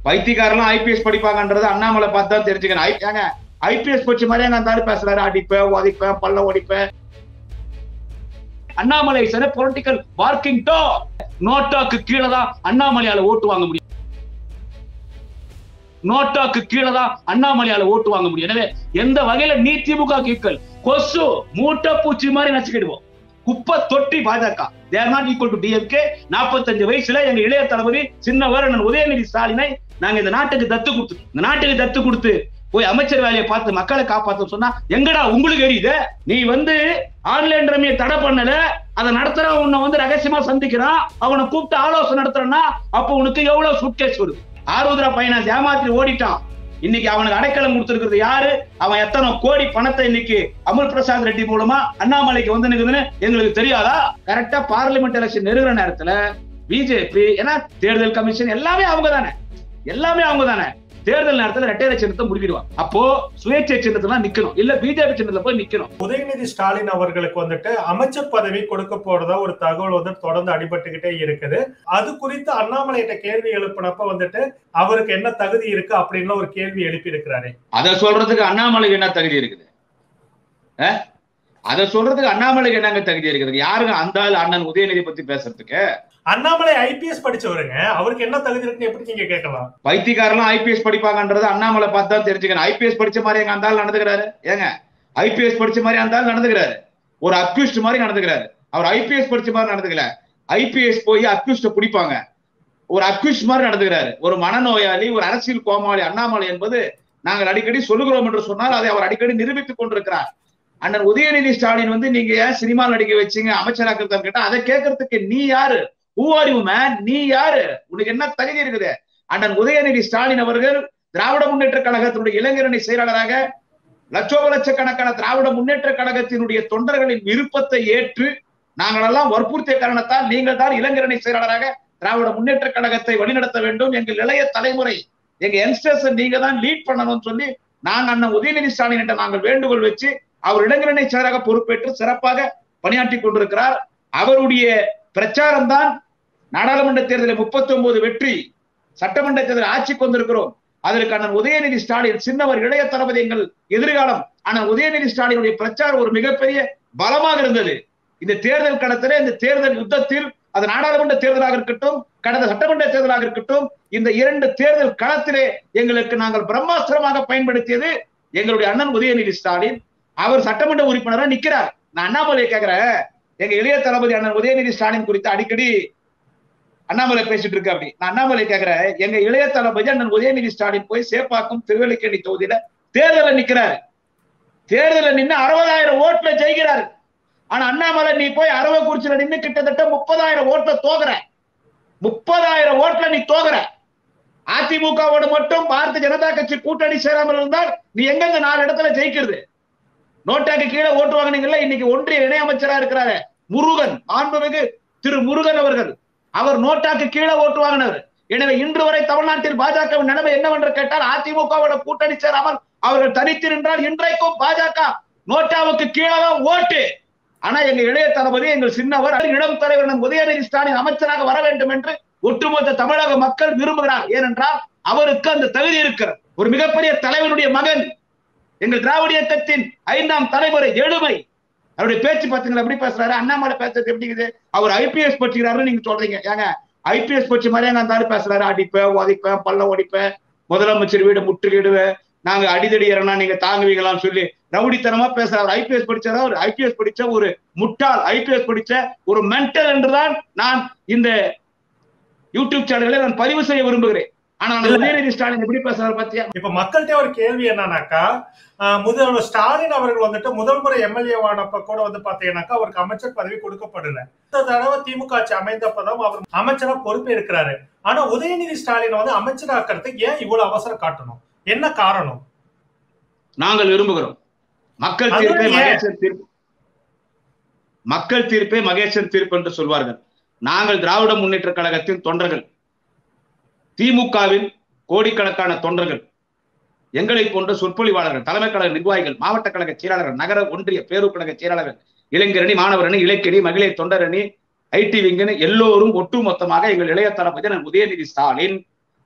பைத்தியக்காரெல்லாம் IPS படிப்பாங்கன்றது Annamalai பார்த்து தான் தெரிஞ்சுக்கணும் ஐ- ஏங்க ஐபிஎஸ் படிச்ச மாதிரி அங்க இருந்தாலும் பேசுறாரு அடிப்பேன் உதைப்பேன் பல்ல ஒடிப்பேன் Annamalai sir political barking dog நோட்டாக்கு கீழே தான் அண்ணாமலையால ஓட்டு வாங்க முடியும் நோட்டாக்கு கீழே தான் அண்ணாமலையால ஓட்டு வாங்க முடியும் எனவே எந்த வகையில நீ திமுக ஈக்குவல் கொசு மூட்டை பூச்சி மாதிரி நச்சுக்கிடுவோம் குப்பை தொட்டி BJP they're not equal to DMK நாற்பத்தஞ்சு வயசுல எங்க இளைய தளபதி சின்னவர் அண்ணன் உதயநிதி ஸ்டாலினை நாங்க இந்த நாட்டுக்கு தத்து கொடுத்து இந்த நாட்டுக்கு தத்து கொடுத்து போய் அமைச்சர் வேலையை பார்த்து மக்களை காப்பாத்த சொன்னா எங்கடா உங்களுக்கு எரியுது நீ வந்து ஆன்லைன் ரம்மியை தடை பண்ணல அதை நடத்துறவன் உன்னை வந்து ரகசியமா சந்திக்கிறான் அவனை கூப்பிட்டு ஆலோசனை நடத்துறன்னா அப்ப உனக்கு எவ்வளவு சுட்கேஸ் வருது ஆருத்ரா பைனான்ஸ் ஏமாத்தி ஓடிட்டான் இன்னைக்கு அவனுக்கு அடைக்கலம் கொடுத்திருக்கிறது யாரு அவன் எத்தனை கோடி பணத்தை இன்னைக்கு அமுல் பிரசாத் ரெட்டி மூலமா அண்ணாமலைக்கு வந்து நிக்குதுன்னு எங்களுக்கு தெரியாதா கரெக்டா பார்லிமெண்ட் எலெக்ஷன் நெருங்குற நேரத்துல பிஜேபி ஏன்னா தேர்தல் கமிஷன் எல்லாமே அவங்க தானே எல்லாமே அவங்க தானே தேர்தல் நேரத்துல ரெட்டையில சின்னத்தை முடிக்கிடுவான் அப்போ சுயேட்சை சின்னத்துல நிக்கணும் இல்ல பிஜேபி சின்னத்துல போய் நிக்கணும் உதயநிதி ஸ்டாலின் அவர்களுக்கு வந்துட்டு அமைச்சர் பதவி கொடுக்க போறதா ஒரு தகவல் வந்து தொடர்ந்து அடிபட்டுக்கிட்டே இருக்குது அது குறித்து அண்ணாமலைகிட்ட கேள்வி எழுப்பினப்ப வந்துட்டு அவருக்கு என்ன தகுதி இருக்கு அப்படின்னு ஒரு கேள்வி எழுப்பி இருக்கிறாரு அதை சொல்றதுக்கு அண்ணாமலைக்கு என்ன தகுதி இருக்குது அஹ்? அதை சொல்றதுக்கு அண்ணாமலைக்கு என்னங்க தகுதி இருக்குது யாருங்க அந்த ஆள் அண்ணன் உதயநிதி பத்தி பேசுறதுக்கு அண்ணாமலை ஐபிஎஸ் படிச்சவருங்க அவருக்கு என்ன தகுதி இருக்குன்னு எப்படி நீங்க கேட்கலாம் பைத்தியக்காரெல்லாம் ஐபிஎஸ் படிப்பாங்கன்றது அண்ணாமலை பார்த்து தான் தெரிஞ்சுக்கணும் ஐபிஎஸ் படிச்ச மாதிரி எங்க அந்த ஆள் நடந்துக்கிறாரு ஏங்க ஐபிஎஸ் படிச்ச மாதிரி அந்த ஆள் நடந்துக்கிறாரு ஒரு அக்யூஸ்ட் மாதிரி நடந்துக்கிறாரு அவர் ஐபிஎஸ் படிச்ச மாதிரி நடந்துக்கல ஐபிஎஸ் போய் அக்யூஸ்ட பிடிப்பாங்க ஒரு அக்யூஸ்ட் மாதிரி நடந்துக்கிறாரு ஒரு மனநோயாளி ஒரு அரசியல் கோமாளி அண்ணாமலை என்பது நாங்கள் அடிக்கடி சொல்லுகிறோம் என்று சொன்னால் அதை அவர் அடிக்கடி நிரூபித்துக் கொண்டிருக்கிறார் அண்ணன் உதயநிதி ஸ்டாலின் வந்து நீங்க ஏன் சினிமா நடிக்க வச்சீங்க அமைச்சராக்கிறதா கேட்டா அதை கேட்கறதுக்கு நீ யாரு ஹூ ஆர் யூ மேன் நீ யாரு உனக்கு என்ன தகுதி இருக்குது அண்ணன் உதயநிதி ஸ்டாலின் அவர்கள் திராவிட முன்னேற்ற கழகத்தினுடைய இளைஞரணி செயலாளராக லட்சோப லட்சக்கணக்கான திராவிட முன்னேற்ற கழகத்தினுடைய தொண்டர்களின் விருப்பத்தை ஏற்று நாங்களெல்லாம் வற்புறுத்திய காரணத்தால் நீங்கள் தான் இளைஞரணி செயலாளராக திராவிட முன்னேற்ற கழகத்தை வழிநடத்த வேண்டும் எங்கள் இளைய தலைமுறை எங்க யங்ஸ்டர்ஸ் நீங்க தான் லீட் பண்ணணும்னு சொல்லி நாங்க அண்ணன் உதயநிதி ஸ்டாலின் என்ற நாங்கள் வேண்டுகோள் வச்சு அவர் இளைஞரணி செயலராக பொறுப்பேற்று சிறப்பாக பணியாற்றி கொண்டிருக்கிறார் அவருடைய பிரச்சாரம் தான் நாடாளுமன்ற தேர்தலில் முப்பத்தி ஒன்பது வெற்றி சட்டமன்ற தேர்தலில் ஆட்சி கொண்டிருக்கிறோம் அதற்கு அண்ணன் உதயநிதி ஸ்டாலின் சின்னவர் இளைய தளபதி எங்கள் எதிர்காலம் அண்ணன் உதயநிதி ஸ்டாலினுடைய பிரச்சாரம் ஒரு மிகப்பெரிய பலமாக இருந்தது இந்த தேர்தல் களத்திலே இந்த தேர்தல் யுத்தத்தில் அது நாடாளுமன்ற தேர்தலாக இருக்கட்டும் கடந்த சட்டமன்ற தேர்தலாக இருக்கட்டும் இந்த இரண்டு தேர்தல் களத்திலே எங்களுக்கு நாங்கள் பிரம்மாஸ்திரமாக பயன்படுத்தியது எங்களுடைய அண்ணன் உதயநிதி ஸ்டாலின் அவர் சட்டமன்ற உறுப்பினரா நிக்கிறார் நான் அண்ணாமலை கேக்குறேன் எங்க இளைய தளபதி அண்ணன் உதயநிதி ஸ்டாலின் குறித்து அடிக்கடி அண்ணாமலை பேசிட்டு இருக்கு அப்படி நான் அண்ணாமலை கேக்குறேன் எங்க இளைய தளபதி அண்ணன் உதயநிதி ஸ்டாலின் போய் சேப்பாக்கம் திருவல்லிக்கேணி தொகுதியில தேர்தலில் நிக்கிறாரு தேர்தலில் நின்று அறுபதாயிரம் ஓட்டுல ஜெயிக்கிறாரு ஆனா அண்ணாமலை நீ போய் அரவக்குறிச்சியில நின்று கிட்டத்தட்ட முப்பதாயிரம் ஓட்டுல தோகுற முப்பதாயிரம் ஓட்டுல நீ தோகுற அதிமுகவோட மட்டும் பாரதிய ஜனதா கட்சி கூட்டணி சேராமல் இருந்தால் நீ எங்கெங்க நாலு இடத்துல ஜெயிக்கிறது நோட்டாக்கு கீழே ஓட்டு வாங்கினீங்கல்ல இன்னைக்கு ஒன்றிய இணையமைச்சரா இருக்கிறாரு முருகன் மாண்புமிகு திரு முருகன் அவர்கள் அவர் நோட்டாக்கு கீழே ஓட்டு வாங்கினவர் எனவே இன்று வரை தமிழ்நாட்டில் பாஜகவின் நிலைமை என்னவென்று கேட்டால் அதிமுகவோட கூட்டணி சேராமல் அவர்கள் தனித்து நின்றால் இன்றைக்கும் பாஜக நோட்டாவுக்கு கீழே தான் ஓட்டு ஆனா எங்க இளைய தளபதி எங்கள் சின்னவர் இளம் தலைவர் நம் உதயநிதி ஸ்டாலின் அமைச்சராக வர வேண்டும் என்று ஒட்டுமொத்த தமிழக மக்கள் விரும்புகிறார் ஏனென்றால் அவருக்கு அந்த தகுதி இருக்கிறது ஒரு மிகப்பெரிய தலைவனுடைய மகன் எங்கள் திராவிட இயக்கத்தின் ஐந்தாம் தலைமுறை எழுமை அவருடைய பேச்சு பார்த்தீங்களா எப்படி பேசுறாரு அண்ணாமலை பேசுறது எப்படி இருக்குது அவர் ஐபிஎஸ் படிச்சுக்கிறாருன்னு நீங்க சொல்றீங்க ஏங்க ஐபிஎஸ் படிச்ச மாதிரி எங்க அந்த ஆளு பேசுறாரு அடிப்பேன் உதைப்பேன் பல்ல ஒடிப்பேன் முதலமைச்சர் வீடு முற்றுகையிடுவேன் நாங்க அடிதடி இறங்கினா நீங்க தாங்குவீங்களான்னு சொல்லி ரவுடித்தனமா பேசுறாரு ஐபிஎஸ் படிச்சாரா ஒரு ஐபிஎஸ் படிச்ச ஒரு முட்டாள் ஐபிஎஸ் படிச்ச ஒரு மென்டல் என்றுதான் நான் இந்த யூடியூப் சேனல்களை நான் பதிவு செய்ய விரும்புகிறேன் ஆனா அந்த உதயநிதி ஸ்டாலின் எப்படி பேசுறாரு பாத்தியா இப்ப மக்கள்கிட்ட ஒரு கேள்வி என்னன்னாக்கா ஆஹ் முதல்வர் ஸ்டாலின் அவர்கள் வந்துட்டு முதல் முறை எம்எல்ஏ ஆனப்ப கூட வந்து பாத்தீங்கன்னாக்கா அவருக்கு அமைச்சர் பதவி கொடுக்கப்படல இந்த தடவை திமுக ஆட்சி அமைந்தப்பதான் அவர் அமைச்சரா பொறுப்பு இருக்கிறாரு ஆனா உதயநிதி ஸ்டாலின் வந்து அமைச்சராக்கிறதுக்கு ஏன் இவ்வளவு அவசரம் காட்டணும் என்ன காரணம் நாங்கள் விரும்புகிறோம் மக்கள் தீர்ப்பை அதுவும் ஏன்? மகேசன் தீர்ப்பு மக்கள் தீர்ப்பை மகேசன் தீர்ப்பு என்று சொல்வார்கள் நாங்கள் திராவிட முன்னேற்ற கழகத்தின் தொண்டர்கள் திமுகவின் கோடிக்கணக்கான தொண்டர்கள் எங்களை போன்ற சொற்பொழிவாளர்கள் தலைமை கழக நிர்வாகிகள் மாவட்ட கழக செயலாளர்கள் நகர ஒன்றிய பேரூர் கழக செயலாளர்கள் இளைஞரணி மாணவர் அணி இலக்கியணி மகளிர் தொண்டர் அணி ஐடி விங்கன்னு எல்லோரும் ஒட்டுமொத்தமாக எங்கள் இளைய தளபதி அண்ணன் உதயநிதி ஸ்டாலின்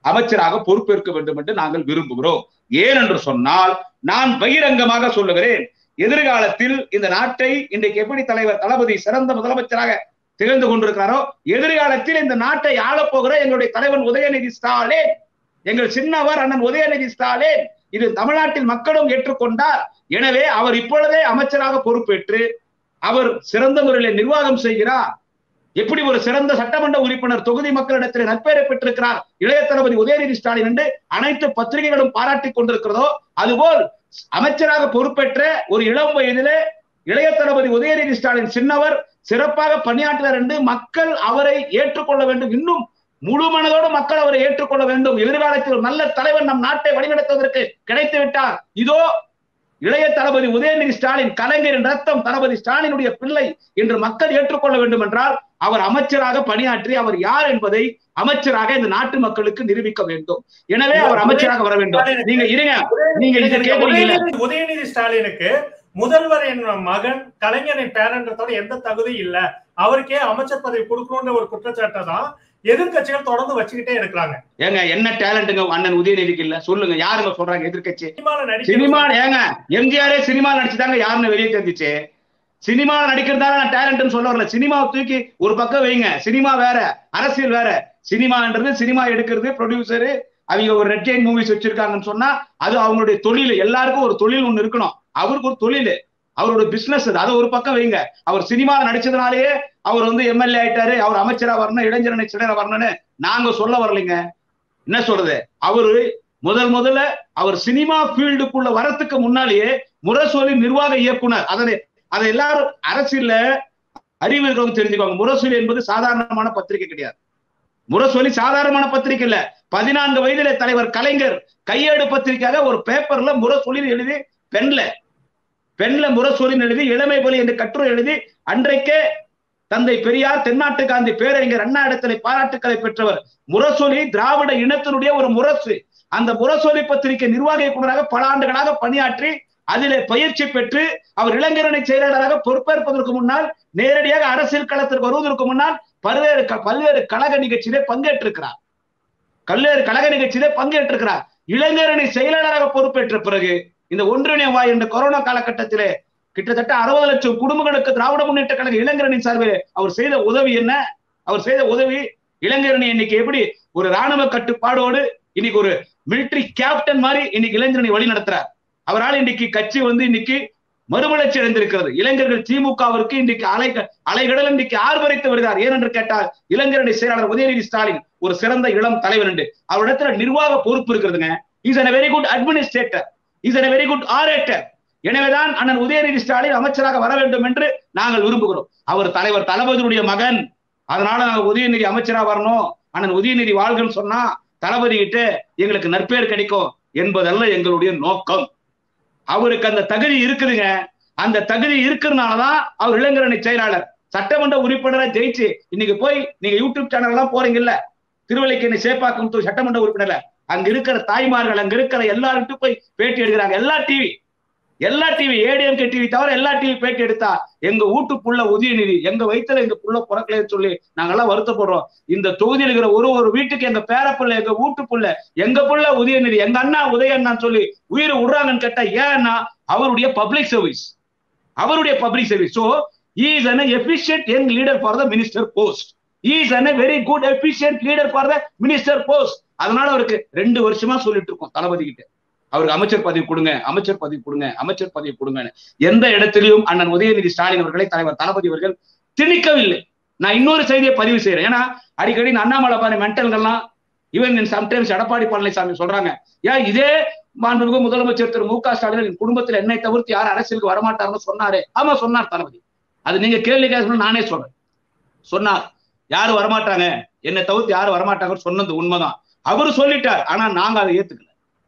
அமைச்சராக பொறுப்பேற்க வேண்டும் என்று நாங்கள் விரும்புகிறோம் ஏன் என்று சொன்னால் நான் பகிரங்கமாக சொல்லுகிறேன் எதிர்காலத்தில் இந்த நாட்டை இன்றைக்கு எப்படி தலைவர் தளபதி சிறந்த முதலமைச்சராக திகழ்ந்து கொண்டிருக்கிறாரோ எதிர்காலத்தில் இந்த நாட்டை ஆளப்போகிற எங்களுடைய தலைவன் உதயநிதி ஸ்டாலின் எங்கள் சின்னவர் அண்ணன் உதயநிதி ஸ்டாலின் இது தமிழ்நாட்டில் மக்களும் ஏற்றுக்கொண்டார் எனவே அவர் இப்பொழுதே அமைச்சராக பொறுப்பேற்று அவர் சிறந்த முறையில் நிர்வாகம் செய்கிறார் எப்படி ஒரு சிறந்த சட்டமன்ற உறுப்பினர் தொகுதி மக்களிடத்தில் நற்பெயரை பெற்றிருக்கிறார் இளைய தளபதி உதயநிதி ஸ்டாலின் என்று அனைத்து பத்திரிகைகளும் பாராட்டிக் கொண்டிருக்கிறதோ அதுபோல் அமைச்சராக பொறுப்பேற்ற ஒரு இளம் வயதிலே இளைய தளபதி உதயநிதி ஸ்டாலின் சின்னவர் சிறப்பாக பணியாற்றுகிறார் என்று மக்கள் அவரை ஏற்றுக்கொள்ள வேண்டும் இன்னும் முழு மனதோடு மக்கள் அவரை ஏற்றுக்கொள்ள வேண்டும் எதிர்காலத்தில் ஒரு நல்ல தலைவர் நம் நாட்டை வழிநடத்துவதற்கு கிடைத்து விட்டார் இதோ இளைய தளபதி உதயநிதி ஸ்டாலின் கலைஞரின் ரத்தம் தளபதி ஸ்டாலினுடைய பிள்ளை என்று மக்கள் ஏற்றுக்கொள்ள வேண்டும் என்றால் அவர் அமைச்சராக பணியாற்றி அவர் யார் என்பதை அமைச்சராக இந்த நாட்டு மக்களுக்கு நிரூபிக்க வேண்டும் எனவே அவர் அமைச்சராக வர வேண்டும் நீங்க இருங்க நீங்க இதை கேட்கறீங்க உதயநிதி உதயநிதி ஸ்டாலினுக்கு முதல்வரின் மகன் கலைஞரின் பேரன்றதோட எந்த தகுதி இல்ல அவருக்கே அமைச்சர் பதவி கொடுக்கணும்ன்ற ஒரு குற்றச்சாட்டை தான் எதிர்க்கட்சிகள் தொடர்ந்து வச்சுக்கிட்டே இருக்கிறாங்க ஏங்க என்ன டேலண்ட்டுங்க அண்ணன் உதயநிதிக்கு இல்ல சொல்லுங்க யாருங்க சொல்றாங்க எதிர்க்கட்சி சினிமால நடிக்க சினிமா ஏங்க எம்ஜிஆரே சினிமா நடிச்சுதாங்க யாருன்னு வெளியே தெரிஞ்சிச்சு சினிமா நடிக்கிறதால நான் டேலண்ட்னு சொல்ல வரல சினிமாவை தூக்கி ஒரு பக்கம் வைங்க சினிமா வேற அரசியல் வேற சினிமான்றது சினிமா எடுக்கிறது ப்ரொடியூசரு அவங்க ஒரு ரெட் ஜெயின் மூவிஸ் வச்சிருக்காங்கன்னு சொன்னா அது அவங்களுடைய தொழில் எல்லாருக்கும் ஒரு தொழில் ஒண்ணு இருக்கணும் அவருக்கு ஒரு தொழில் அவரோட பிசினஸ் அது அதை ஒரு பக்கம் வைங்க அவர் சினிமா நடிச்சதுனாலேயே அவர் வந்து எம்எல்ஏ ஆயிட்டாரு அவர் அமைச்சரா வரணும் இளைஞரணி சிலர வரணும்னு நாங்க சொல்ல வரலைங்க என்ன சொல்றது அவரு முதல் முதல்ல அவர் சினிமா ஃபீல்டுக்குள்ள வரத்துக்கு முன்னாலேயே முரசொலி நிர்வாக இயக்குனர் அதனை அதை எல்லாரும் அரசியல்ல அறிவு இருக்கவங்க தெரிஞ்சுக்கோங்க முரசொலி என்பது சாதாரணமான பத்திரிகை கிடையாது முரசொலி சாதாரணமான பத்திரிகை இல்ல பதினான்கு வயதிலே தலைவர் கலைஞர் கையேடு பத்திரிகையாக ஒரு பேப்பர்ல முரசொலி எழுதி பெண்ல பெண்ல முரசொலின்னு எழுதி இளமை பலி என்று கட்டுரை எழுதி அன்றைக்கே தந்தை பெரியார் தென்னாட்டு காந்தி பேரறிஞர் அண்ணா இடத்திலே பாராட்டுக்களை பெற்றவர் முரசொலி திராவிட இனத்தினுடைய ஒரு முரசு அந்த முரசொலி பத்திரிகை நிர்வாக இயக்குநராக பல ஆண்டுகளாக பணியாற்றி அதிலே பயிற்சி பெற்று அவர் இளைஞரணி செயலாளராக பொறுப்பேற்பதற்கு முன்னால் நேரடியாக அரசியல் களத்திற்கு வருவதற்கு முன்னால் பல்வேறு க- பல்வேறு கழக நிகழ்ச்சியிலே பங்கேற்றிருக்கிறார் பல்வேறு கழக நிகழ்ச்சியிலே பங்கேற்றிருக்கிறார் இளைஞரணி செயலாளராக பொறுப்பேற்ற பிறகு இந்த ஒன்றிணைய வாய் என்ற கொரோனா காலகட்டத்திலே கிட்டத்தட்ட அறுபது லட்சம் குடும்பங்களுக்கு திராவிட முன்னேற்ற கழக இளைஞரணி சார்பில் அவர் செய்த உதவி என்ன அவர் செய்த உதவி இளைஞரணி இன்னைக்கு எப்படி ஒரு ராணுவ கட்டுப்பாடோடு இன்னைக்கு ஒரு மிலிட்டரி கேப்டன் மாதிரி இன்னைக்கு இளைஞரணி வழி நடத்துறார் அவரால் இன்னைக்கு கட்சி வந்து இன்னைக்கு மறுமலர்ச்சி அடைந்திருக்கிறது இளைஞர்கள் திமுகவிற்கு இன்றைக்கு அலை அலைகடல் இன்றைக்கு ஆர்ப்பரித்து வருகிறார் ஏனென்று கேட்டால் இளைஞரணி செயலாளர் உதயநிதி ஸ்டாலின் ஒரு சிறந்த இளம் தலைவர் என்று அவரிடத்துல நிர்வாக பொறுப்பு இருக்கிறதுங்க is a very good administrator is a very good orator எனவேதான் அண்ணன் உதயநிதி ஸ்டாலின் அமைச்சராக வர வேண்டும் என்று நாங்கள் விரும்புகிறோம் அவர் தலைவர் தளபதியுடைய மகன் அதனால நாங்க உதயநிதி அமைச்சரா வரணும் அண்ணன் உதயநிதி வாழ்கன்னு சொன்னா தளபதி கிட்ட எங்களுக்கு நற்பெயர் கிடைக்கும் என்பதல்ல எங்களுடைய நோக்கம் அவருக்கு அந்த தகுதி இருக்குதுங்க அந்த தகுதி இருக்கிறதுனாலதான் அவர் இளைஞரணி செயலாளர் சட்டமன்ற உறுப்பினரா ஜெயிச்சு இன்னைக்கு போய் நீங்க யூடியூப் சேனல் எல்லாம் போறீங்கல்ல திருவள்ளிக்கேணி சேப்பாக்கம் தொ- சட்டமன்ற உறுப்பினர்ல அங்க இருக்கிற தாய்மார்கள் அங்க இருக்கிற எல்லார்கிட்டும் போய் பேட்டி எடுக்கிறாங்க எல்லா டிவி எல்லா டிவி ஏடிஎம்கே டிவி தவிர எல்லா டிவி பேட்டி எடுத்தா எங்க வீட்டு புள்ள உதயநிதி எங்க வயித்துல எங்க புள்ள பிறக்கலன்னு சொல்லி நாங்கெல்லாம் வருத்தப்படுறோம் இந்த தொகுதியில் இருக்கிற ஒரு ஒரு வீட்டுக்கு எங்க பேர புள்ள எங்க வீட்டு புள்ள எங்க புள்ள உதயநிதி எங்க அண்ணா உதயண்ணான்னு சொல்லி உயிரை விடுறாங்கன்னு கேட்டா ஏன்னா அவருடைய பப்ளிக் சர்வீஸ் அவருடைய public service so is an efficient young leader for the minister post is an very good efficient leader for the minister post அதனால அவருக்கு ரெண்டு வருஷமா சொல்லிட்டு இருக்கோம் தளபதி கிட்ட அவருக்கு அமைச்சர் பதவி கொடுங்க அமைச்சர் பதவி கொடுங்க அமைச்சர் பதவி கொடுங்கன்னு எந்த இடத்திலையும் அண்ணன் உதயநிதி ஸ்டாலின் அவர்களை தலைவர் தளபதி அவர்கள் திணிக்கவில்லை நான் இன்னொரு செய்தியை பதிவு செய்யறேன் ஏன்னா அடிக்கடி இந்த அண்ணாமலை பாரு மென்டல்கள்லாம் ஈவன் சம்டைம்ஸ் எடப்பாடி பழனிசாமி சொல்றாங்க ஏன் இதே மாண்புமிகு முதலமைச்சர் திரு மு க ஸ்டாலின் என் குடும்பத்தில் என்னை தவிர்த்து யாரும் அரசியலுக்கு வரமாட்டார்னு சொன்னாரு ஆமா சொன்னார் தளபதி அது நீங்க கேள்வி கேட்கணும் நானே சொல்றேன் சொன்னார் யாரும் வரமாட்டாங்க என்னை தவிர்த்து யாரும் வரமாட்டாங்கன்னு சொன்னது உண்மைதான் அவரு சொல்லிட்டார் ஆனா நாங்க அதை ஏத்துக்கல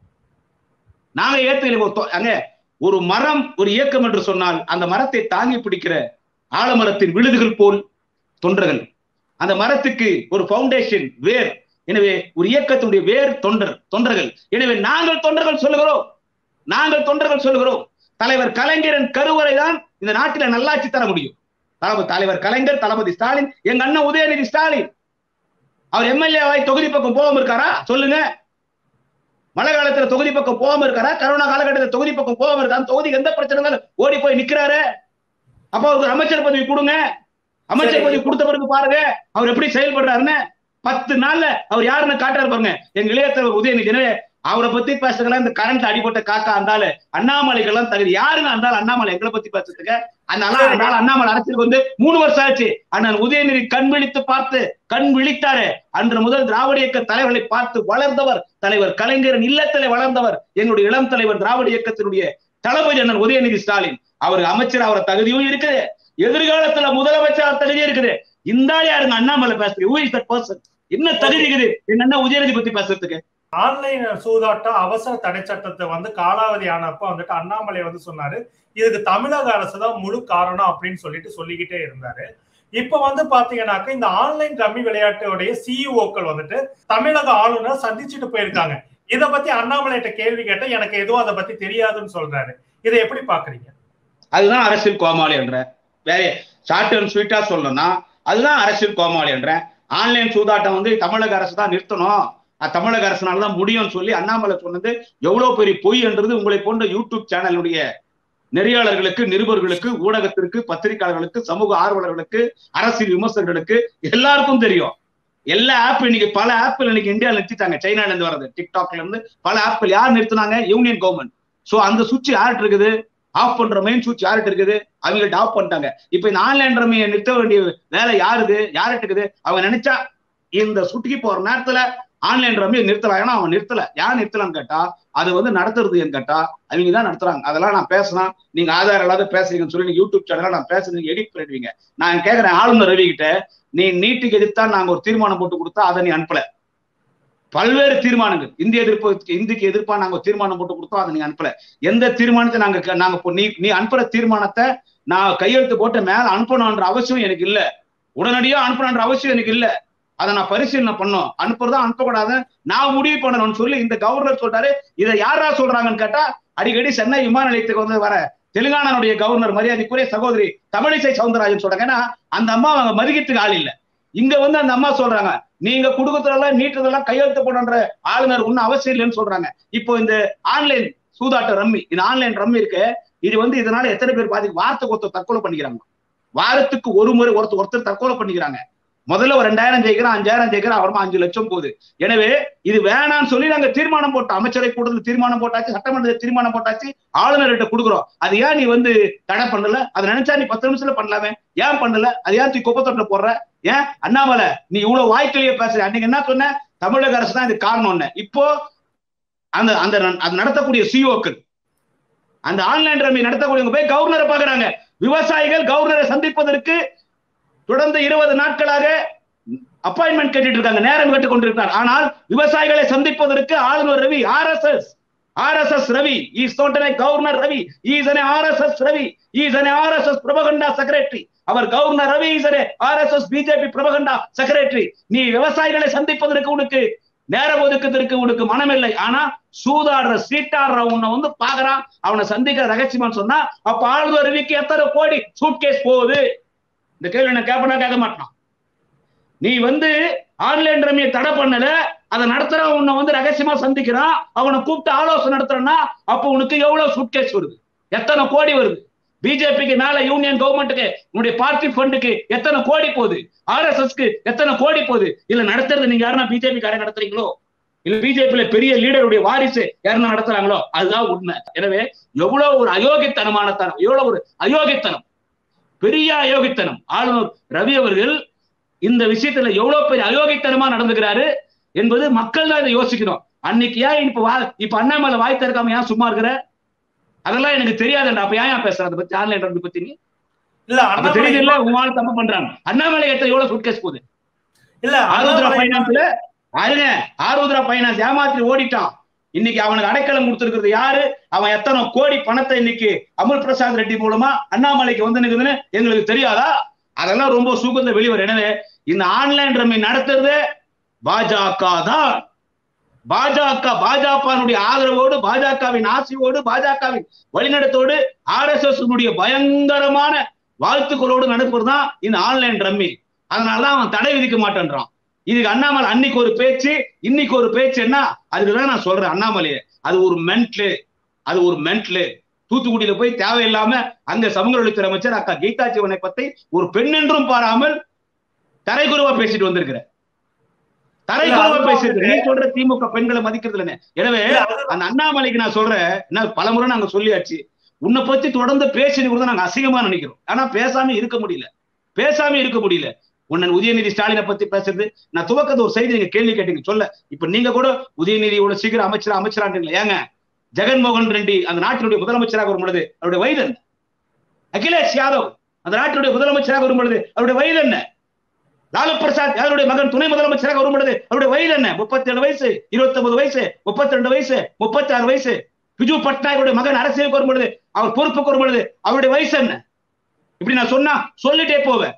நாங்க ஏத்துக்கல ஒரு தொ- அங்க ஒரு மரம் ஒரு இயக்கம் என்று சொன்னால் அந்த மரத்தை தாங்கி பிடிக்கிற ஆலமரத்தின் விழுதுகள் போல் தொண்டர்கள் அந்த மரத்துக்கு ஒரு ஃபவுண்டேஷன் வேர் எனவே ஒரு இயக்கத்தினுடைய வேர் தொண்டர் தொண்டர்கள் எனவே நாங்கள் தொண்டர்கள் சொல்லுகிறோம் நாங்கள் தொண்டர்கள் சொல்லுகிறோம் தலைவர் கலைஞரின் கருவறை தான் இந்த நாட்டில நல்லாட்சி தர முடியும் தளபதி தலைவர் கலைஞர் தளபதி ஸ்டாலின் எங்க அண்ணன் உதயநிதி ஸ்டாலின் அவர் எம்எல்ஏ வாய் தொகுதி பக்கம் போகாம இருக்காரா சொல்லுங்க மழை காலத்துல தொகுதி பக்கம் போகாம இருக்காரா கரோனா காலகட்டத்தில் தொகுதி பக்கம் போகாம இருக்கா தொகுதிக்கு எந்த பிரச்சனை இருந்தாலும் ஓடி போய் நிக்கிறாரு அப்ப அவருக்கு அமைச்சர் பதவி கொடுங்க அமைச்சர் சரி. பதவி கொடுத்த பிறகு பாருங்க அவர் எப்படி செயல்படுறாருன்னு பத்து நாள்ல அவர் யாருன்னு காட்டுறாரு பாருங்க எங்க இளையத்தலைவர் உதயநிதி எனவே அவரை பத்தி பேசுறதுல இந்த கரண்ட் அடிபட்ட காக்கா அந்தால அண்ணாமலைக்கெல்லாம் தகுதி யாருங்க அந்தால அண்ணாமலை எங்களை பத்தி பேசுறதுக்கு அதனால சரி. அதனால அண்ணாமலை அரசியலுக்கு வந்து மூணு வருஷம் ஆச்சு அண்ணன் உதயநிதி கண் விழித்து பார்த்து கண் விழித்தாரு அன்று முதல் திராவிட இயக்க தலைவர்களை பார்த்து வளர்ந்தவர் தலைவர் கலைஞரின் இல்லத்திலே வளர்ந்தவர் எங்களுடைய இளம் தலைவர் திராவிட இயக்கத்தினுடைய தளபதி அண்ணன் உதயநிதி ஸ்டாலின் அவர் அமைச்சர் அவர் தகுதியும் இருக்குது எதிர்காலத்துல முதலமைச்சர் தகுதியும் இருக்குது இந்த ஆள் யாருங்க அண்ணாமலை பேசுறீங்க who is that person என்ன தகுதி இருக்குது எங்க அண்ணா உதயநிதி பத்தி பேசுறதுக்கு ஆன்லைன் சூதாட்டம் அவசர தடை சட்டத்தை வந்து காலாவதி ஆனப்ப வந்துட்டு அண்ணாமலை வந்து சொன்னாரு இதுக்கு தமிழக அரசு தான் முழு காரணம் அப்படின்னு சொல்லிட்டு சொல்லிக்கிட்டே இருந்தாரு இப்ப வந்து பாத்தீங்கன்னாக்க இந்த ஆன்லைன் ரம்மி விளையாட்டுடைய சிஇஓக்கள் வந்துட்டு தமிழக ஆளுநர் சந்திச்சுட்டு போயிருக்காங்க இத பத்தி அண்ணாமலைகிட்ட கேள்வி கேட்டா எனக்கு எதுவும் அதை பத்தி தெரியாதுன்னு சொல்றாரு இதை எப்படி பாக்குறீங்க அதுதான் அரசியல் கோமாளி என்ற வேற ஷார்ட் அண்ட் ஸ்வீட்டா சொல்லணும்னா அதுதான் அரசியல் கோமாளி என்ற ஆன்லைன் சூதாட்டம் வந்து தமிழக அரசு தான் நிறுத்தணும் அது தமிழக அரசுனால தான் முடியும்னு சொல்லி அண்ணாமலை சொன்னது எவ்வளவு பெரிய பொய் என்றது உங்களை போன்ற யூடியூப் சேனலுடைய நெறியாளர்களுக்கு நிருபர்களுக்கு ஊடகத்திற்கு பத்திரிகையாளர்களுக்கு சமூக ஆர்வலர்களுக்கு அரசியல் விமர்சகர்களுக்கு எல்லாருக்கும் தெரியும் எல்லா ஆப் இன்னைக்கு பல ஆப்பிள் இன்னைக்கு இந்தியாவில் நிறுத்திட்டாங்க சைனால இருந்து வர்றது டிக்டாக்ல இருந்து பல ஆப்பிள் யார் நிறுத்தினாங்க யூனியன் கவர்மெண்ட் சோ அந்த சுவிட்ச் யார்கிட்ட இருக்குது ஆஃப் பண்ற மெயின் சுவிட்ச் யார்கிட்ட இருக்குது அவங்கள்ட்ட ஆஃப் பண்ணிட்டாங்க இப்ப இந்த ஆன்லைன் ரம்மியை நிறுத்த வேண்டிய வேலை யாருது யார்கிட்ட இருக்குது அவங்க நினைச்சா இந்த சுட்டிக்கு போற நேரத்துல ஆன்லைன் ரம்மியை நிறுத்தலாம் ஏன்னா அவன் நிறுத்தல யார் நிறுத்தலாம்னு கேட்டா அது வந்து நடத்துறது கேட்டா அவங்க தான் நடத்துறாங்க அதெல்லாம் நான் பேசினா நீங்க ஆதாரம் இல்லாத பேசுறீங்கன்னு சொல்லி நீங்க யூடியூப் சேனல்ல நான் பேசுறீங்க எடிட் பண்ணிடுவீங்க நான் கேக்குறேன் ஆளுநர் ரவி கிட்ட நீ நீட்டுக்கு எதிர்த்தா நாங்க ஒரு தீர்மானம் போட்டு கொடுத்தா அதை நீ அனுப்பல பல்வேறு தீர்மானங்கள் இந்திய எதிர்ப்பு இந்திக்கு எதிர்ப்பா நாங்க ஒரு தீர்மானம் போட்டு கொடுத்தோம் அதை நீங்க அனுப்பல எந்த தீர்மானத்தை நாங்க க- நாங்க இப்போ நீ நீ அனுப்புற தீர்மானத்தை நான் கையெழுத்து போட்டு மேல அனுப்பணும்ன்ற அவசியம் எனக்கு இல்ல உடனடியா அனுப்பணும்ன்ற அவசியம் எனக்கு இல்ல அதை நான் பரிசீலனை பண்ணோம் அனுப்புறதா அனுப்பக்கூடாது நான் முடிவு பண்ணணும்னு சொல்லி இந்த கவர்னர் சொல்றாரு இதை யாரா சொல்றாங்கன்னு கேட்டா அடிக்கடி சென்னை விமான நிலையத்துக்கு வந்து வர தெலுங்கானாவுடைய கவர்னர் மரியாதைக்குரிய சகோதரி தமிழிசை சவுந்தரராஜன் சொல்றாங்க ஏன்னா அந்த அம்மா அவங்க மதிக்கிறதுக்கு ஆள் இல்ல இங்க வந்து அந்த அம்மா சொல்றாங்க நீங்க குடுக்கறதெல்லாம் நீட்டுறதெல்லாம் கையெழுத்து போடன்ற ஆளுநர் ஒன்னும் அவசியம் இல்லைன்னு சொல்றாங்க இப்போ இந்த ஆன்லைன் சூதாட்ட ரம்மி இந்த ஆன்லைன் ரம்மி இருக்கு இது வந்து இதனால எத்தனை பேர் பாதி வாரத்துக்கு ஒருத்தர் தற்கொலை பண்ணிக்கிறாங்க வாரத்துக்கு ஒரு முறை ஒருத்தர் ஒருத்தர் தற்கொலை பண்ணிக்கிறாங்க முதல்ல ஒரு ரெண்டாயிரம் ஜெயிக்கிறோம் அஞ்சாயிரம் ஜெயிக்கிறோம் அப்புறமா அஞ்சு லட்சம் போகுது எனவே இது வேணாம்னு சொல்லி நாங்க தீர்மானம் போட்டோம் அமைச்சரை கூட்டத்தில் தீர்மானம் போட்டாச்சு சட்டமன்றத்தில் தீர்மானம் போட்டாச்சு ஆளுநர்கிட்ட கொடுக்குறோம் அது ஏன் நீ வந்து தடை பண்ணல அதை நினைச்சா நீ பத்து நிமிஷத்துல பண்ணலாமே ஏன் பண்ணல அது ஏன் தூக்கி குப்பத்தொட்டில போடுற ஏன் அண்ணாமலை நீ இவ்வளவு வாய்க்கிலேயே பேசுற அன்னைக்கு என்ன சொன்ன தமிழக அரசு தான் இது காரணம்னு இப்போ அந்த அந்த அது நடத்தக்கூடிய சிஓக்கள் அந்த ஆன்லைன் ரம்மி நடத்தக்கூடியவங்க போய் கவர்னரை பாக்குறாங்க விவசாயிகள் கவர்னரை சந்திப்பதற்கு தொடர்ந்து இருபது நாட்களாக அப்பாயின்மெண்ட் கேட்டுட்டு இருக்காங்க நேரம் கேட்டுக் கொண்டிருக்கிறார் ஆனால் விவசாயிகளை சந்திப்பதற்கு ஆளுநர் Ravi R S S R S S Ravi is தோட்டனை governor Ravi is an R S S Ravi is an R S S propaganda secretary அவர் governor Ravi is R S S BJP propaganda secretary நீ விவசாயிகளை சந்திப்பதற்கு உனக்கு நேரம் ஒதுக்குறதுக்கு உனக்கு மனமில்லை ஆனா சூதாடுற சீட்டாடுற உன்னை வந்து பாக்குறான் அவனை சந்திக்கிற ரகசியமான்னு சொன்னா அப்ப ஆளுநர் ரவிக்கு எத்தனை கோடி சூட்கேஸ் போகுது இந்த கேள்வி நான் கேட்பனா கேட்க மாட்டான் நீ வந்து ஆன்லைன் ரம்மியை தடை பண்ணல அதை நடத்துறவன் உன்னை வந்து ரகசியமா சந்திக்கிறான் அவனை கூப்பிட்டு ஆலோசனை நடத்துறனா அப்ப உனக்கு எவ்வளவு சூட்கேஸ் வருது எத்தனை கோடி வருது பிஜேபிக்கு மேல யூனியன் கவர்மெண்ட்டுக்கு உன்னுடைய பார்ட்டி ஃபண்டுக்கு எத்தனை கோடி போகுது ஆர்எஸ்எஸ்க்கு எத்தனை கோடி போகுது இல்ல நடத்துறது நீங்க யாருன்னா பிஜேபி காரங்க நடத்துறீங்களோ இல்ல பிஜேபியில பெரிய லீடருடைய வாரிசு யாருன்னா நடத்துறாங்களோ அதுதான் உண்மை எனவே எவ்வளவு ஒரு அயோக்கித்தனமான தனம் எவ்வளவு ஒரு அயோக்கித்தனம் பெரிய அயோக்கித்தனம் ஆளுநர் ரவி அவர்கள் இந்த விஷயத்துல எவ்வளவு பெரிய அயோக்கித்தனமா நடந்துக்கிறாரு என்பது மக்கள் தான் இதை யோசிக்கணும் அன்னைக்கு ஏன் இப்ப வா இப்ப அண்ணாமலை வாய் திறக்காம ஏன் சும்மா இருக்கிற அதெல்லாம் எனக்கு தெரியாதுண்டா அப்ப ஏன் பேசுற அதை பத்தி ஆன்லைன் ரம்மி பத்தி நீ இல்ல அப்ப அண்ணாமலை தெரியுது இல்ல உங்க ஆள் தப்பு பண்றாங்க அண்ணாமலை எத்தனை எவ்வளவு சூட்கேஸ் போகுது இல்ல ஆருத்ரா அண்ணாமலை பைனான்ஸ்ல பாருங்க ஆருத்ரா பைனான்ஸ் ஏமாத்தி ஓடிட்டான் இன்னைக்கு அவனுக்கு அடைக்கலம் கொடுத்திருக்கிறது யாரு அவன் எத்தனை கோடி பணத்தை இன்னைக்கு அமுல் பிரசாத் ரெட்டி மூலமா அண்ணாமலைக்கு வந்து நிக்குதுன்னு எங்களுக்கு தெரியாதா அதெல்லாம் ரொம்ப சுகந்த வெளிவரும் எனவே இந்த ஆன்லைன் ரம்மி நடத்துறது பாஜக தான் பாஜக பாஜகவினுடைய ஆதரவோடு பாஜகவின் ஆசையோடு பாஜகவின் வழிநடத்தோடு ஆர் எஸ் எஸ் பயங்கரமான வாழ்த்துக்களோடு நடப்பது தான் இந்த ஆன்லைன் ரம்மி அதனாலதான் அவன் தடை விதிக்க மாட்டேன்றான் இதுக்கு அண்ணாமலை அன்னைக்கு ஒரு பேச்சு இன்னைக்கு ஒரு பேச்சு என்ன அதுக்குதான் நான் சொல்றேன் அண்ணாமலையே அது ஒரு மென்ட்லு அது ஒரு மென்ட்லு தூத்துக்குடியில போய் தேவையில்லாம அங்க சமூக நலத்துறை அமைச்சர் அக்கா கீதா சிவனை பத்தி ஒரு பெண் என்றும் பாராமல் தரைக்குறவா பேசிட்டு வந்திருக்கிற தரைக்குறவா பேசிட்டு நீ சொல்ற திமுக பெண்களை மதிக்கிறது இல்லைன்னு எனவே இல்ல, அது- அந்த அண்ணாமலைக்கு நான் சொல்றேன் என்ன பலமுறை நாங்க சொல்லியாச்சு உன்னை பத்தி தொடர்ந்து பேசி கூட நாங்க அசிங்கமா நினைக்கிறோம் ஆனா பேசாம இருக்க முடியல பேசாம இருக்க முடியல உன்னன் உதயநிதி ஸ்டாலினை பத்தி பேசுறது நான் துவக்கத்தை ஒரு செய்தி நீங்க கேள்வி கேட்டீங்க சொல்ல இப்ப நீங்க கூட உதயநிதி இவ்வளவு சீக்கிரம் அமைச்சர் அமைச்சரான்றீங்களா ஏங்க ஜெகன்மோகன் ரெட்டி அந்த நாட்டினுடைய முதலமைச்சராக வரும் பொழுது அவருடைய வயது என்ன அகிலேஷ் யாதவ் அந்த நாட்டினுடைய முதலமைச்சராக வரும் பொழுது அவருடைய வயது என்ன லாலு பிரசாத் யாருடைய மகன் துணை முதலமைச்சராக வரும் பொழுது அவருடைய வயது என்ன முப்பத்தி ஏழு வயசு இருபத்தி ஒன்பது வயசு முப்பத்தி ரெண்டு வயசு முப்பத்தி ஆறு வயசு பிஜு பட்நாயக்குடைய மகன் அரசியலுக்கு வரும் பொழுது அவர் பொறுப்புக்கு வரும் பொழுது அவருடைய வயசு என்ன இப்படி நான் சொன்னா சொல்லிட்டே போவேன்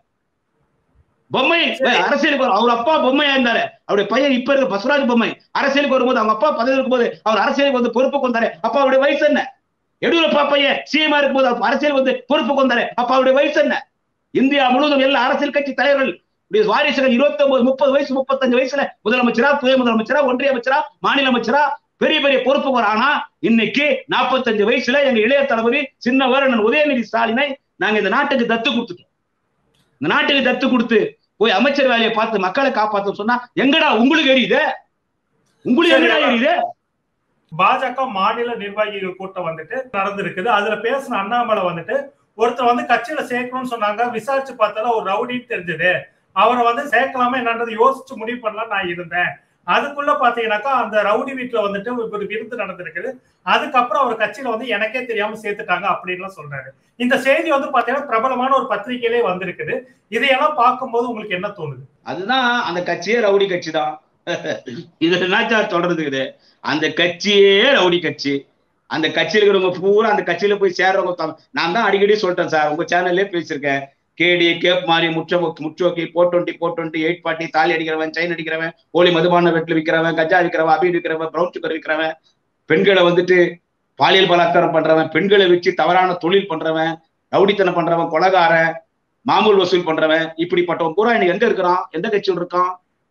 பொம்மை சரி. அரசியலுக்கு வரும். அவர் அப்பா பொம்மையா இருந்தாரு அவருடைய பையன் இப்ப இருக்க பசுராஜ் பொம்மை அரசியலுக்கு வரும்போது அவங்க அப்பா பதவி இருக்கும்போது அவர் அரசியலுக்கு வந்து பொறுப்புக்கு வந்தாரு அப்பா அவருடைய வயசு என்ன எடியூரப்பா பையன் சிஎம் இருக்கும்போது அவர் அரசியலுக்கு வந்து பொறுப்புக்கு வந்தாரு அப்ப அவருடைய வயசு என்ன இந்தியா முழுவதும் எல்லா அரசியல் கட்சி தலைவர்கள் இப்படி வாரிசுகள் இருபத்தி ஒன்பது முப்பது வயசு முப்பத்தஞ்சு வயசுல முதலமைச்சரா துணை முதலமைச்சரா ஒன்றிய அமைச்சரா மாநில அமைச்சரா பெரிய பெரிய பொறுப்பு வரானா இன்னைக்கு நாற்பத்தஞ்சு வயசுல எங்க இளைய தளபதி சின்னவர் அண்ணன் உதயநிதி ஸ்டாலினை நாங்க இந்த நாட்டுக்கு தத்து கொடுத்துட்டோம் இந்த நாட்டுக்கு தத்து கொடுத்து போய் அமைச்சர் வேலையை பார்த்து மக்களை காப்பாத்த சொன்னா எங்கடா உங்களுக்கு எரியுது உங்களுக்கு சரி, எங்கடா எரியுது பாஜக மாநில நிர்வாகிகள் கூட்டம் வந்துட்டு நடந்திருக்குது அதுல பேசின அண்ணாமலை வந்துட்டு ஒருத்தர் வந்து கட்சியில சேர்க்கணும்னு சொன்னாங்க விசாரிச்சு பார்த்தால ஒரு ரவுடின்னு தெரிஞ்சது அவரை வந்து சேர்க்கலாமா என்னன்றது யோசிச்சு முடிவு பண்ணலாம் நான் இருந்தேன் அதுக்குள்ள பாத்தீங்கன்னாக்கா அந்த ரவுடி வீட்டுல வந்துட்டு ஒரு விருந்து நடந்திருக்குது அதுக்கப்புறம் அவர் கட்சியில வந்து எனக்கே தெரியாம சேர்த்துட்டாங்க அப்படின்லாம் சொல்றாரு இந்த செய்தி வந்து பாத்தீங்கன்னா பிரபலமான ஒரு பத்திரிகையிலே வந்திருக்குது இதையெல்லாம் பார்க்கும்போது உங்களுக்கு என்ன தோணுது அதுதான் அந்த கட்சியே ரவுடி கட்சி தான் இது என்னாச்சா தொடர்றதுக்குது அந்த கட்சியே ரவுடி கட்சி அந்த கட்சியில இருக்கிறவங்க பூரா அந்த கட்சியில போய் சேர்றவங்க தம்- நான் தான் அடிக்கடி சொல்லிட்டேன் சார் உங்க சேனல்லே பேசியிருக்கேன் கேடி கேப் மாதிரி முற்ற முச்சோக்கி four twenty four twenty eight party தாலி அடிக்கிறவன் செயின் அடிக்கிறவன் போலி மதுபான வெட்டில் விற்கிறவன் கஜா விற்கிறவன் அபி விற்கிறவன் ப்ரௌன் சுகர் விற்கிறவன் பெண்களை வந்துட்டு பாலியல் பலாத்காரம் பண்றவன் பெண்களை வச்சு தவறான தொழில் பண்றவன் ரவுடித்தனம் பண்றவன் கொலகாரன் மாமூல் வசூல் பண்றவன் இப்படிப்பட்டவன் பூரா இன்னைக்கு எங்க இருக்கிறான் எந்த கட்சியில் இருக்கான்